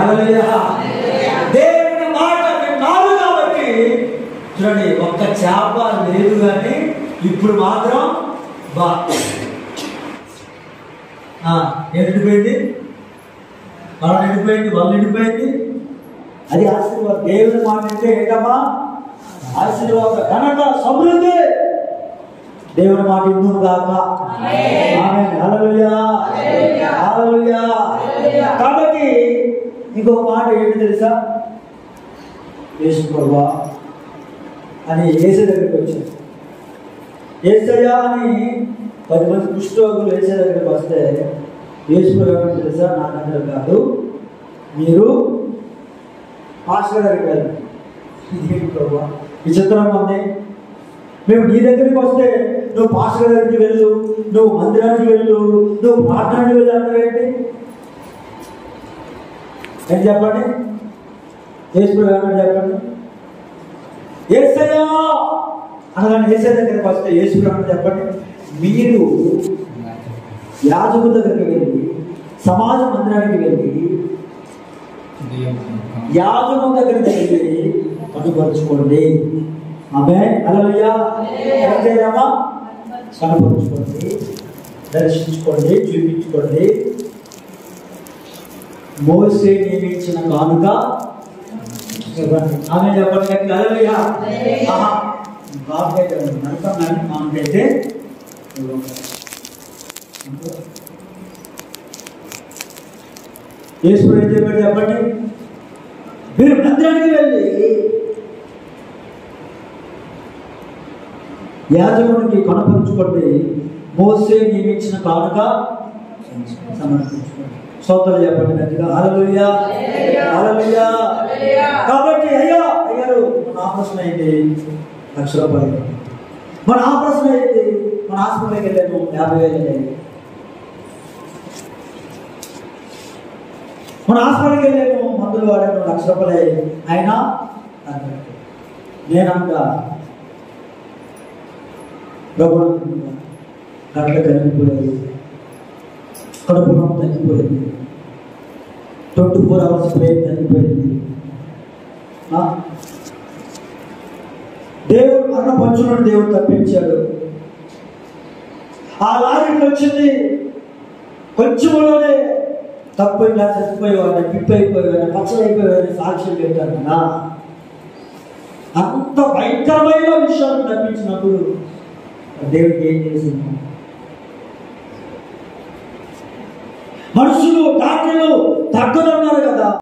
హల్లెలూయా దేవుని మాట విన్నారు కాబట్టి చూడండి ఒక్క చేప లేదు కానీ ఇప్పుడు మాత్రం బా ఆ, ఏం నిండిపోయింది మనం నిండిపోయింది వాళ్ళు నిండిపోయింది అది ఆశీర్వాదం దేవుని మాట అంటే ఏంటమ్మా ఆశీర్వాద ఘనత సమృద్ధి దేవుని మాట ఇందును గాక ఆమేన్. హల్లెలూయా హల్లెలూయా కాబట్టి ఇంకొక మాట ఏంటి తెలుసా యేసు ప్రభువా అని ఏసే దగ్గరికి వచ్చారు ఏసయ్యా అని పది మంది కుష్ఠరోగులు ఏసే దగ్గరికి వస్తే యేసు ప్రభు ఏమని తెలుసా నా దగ్గర కాదు మీరు పాస్టర్ దగ్గరికి వెళ్ళండి ఇదేంటి ప్రభువా విచిత్రంగా ఉంది మేము నీ దగ్గరికి వస్తే నువ్వు పాస్టర్ దగ్గరికి వెళ్ళు నువ్వు మందిరానికి వెళ్ళు నువ్వు ప్రార్థనకి వెళ్ళు అంటావేంటి ఏం చెప్పండి యేసు ఏమని చెప్పండి ఏసయ్యా అనగానే ఏసై దగ్గరికి వస్తే యేసు ఏమని చెప్పండి మీరు యాజకు దగ్గరికి వెళ్ళి సమాజ మందిరానికి వెళ్ళి యాజకు దగ్గరికి వెళ్ళి కనుపరుచుకోండి ఆమె అలలుయా ఏం చేయాలమ్మా కనుపరుచుకోండి దర్శించుకోండి చూపించుకోండి మోసే నియమించిన కానుక ఇవ్వండి ఆమె చెప్పండి గట్టిగా హల్లెలూయా ఆహా బాబుకైతే నడతాం కానీ మామకైతే యేసు ఏం చెప్పాడు చెప్పండి మీరు మందిరానికి వెళ్ళి యాజకునికి కనపరుచుకోండి మోసే నియమించిన కానుక సమర్పించుకోండి స్తోత్రాలు చెప్పండి గట్టిగా హల్లెలూయా హల్లెలూయా కాబట్టి అయ్యా అయ్యారు మన ఆపరేషన్ అయింది లక్ష రూపాయలు మన ఆపరేషన్ అయింది మన హాస్పిటల్కి వెళ్ళాము యాభై వేలు అయ్యాయి మన హాస్పిటల్కి వెళ్ళాము మందులు వాడాము లక్ష రూపాయలు అయ్యాయి అయినా నేనంట ప్రభుడు గట్ల తగ్గిపోయేది కడుపు నొప్పి తగ్గిపోయింది ట్వంటీ ఫోర్ అవర్స్ ప్రేమ్ తగ్గిపోయింది ఆ? దేవుడు మరణ పంచులను దేవుడు తప్పించాడు ఆ లారీకి వచ్చింది కొంచెంలోనే తప్పు ఇలా చచ్చిపోయేవాడిని పిప్పి అయిపోయేవాడిని పచ్చడి అయిపోయేవాడిని సాక్ష్యం పెట్టాను కదా అంత భయంకరమైన విషయాన్ని తప్పించినప్పుడు దేవుడికి ఏం చేసింది మనుషులు డాక్టర్లు తగ్గదన్నారు కదా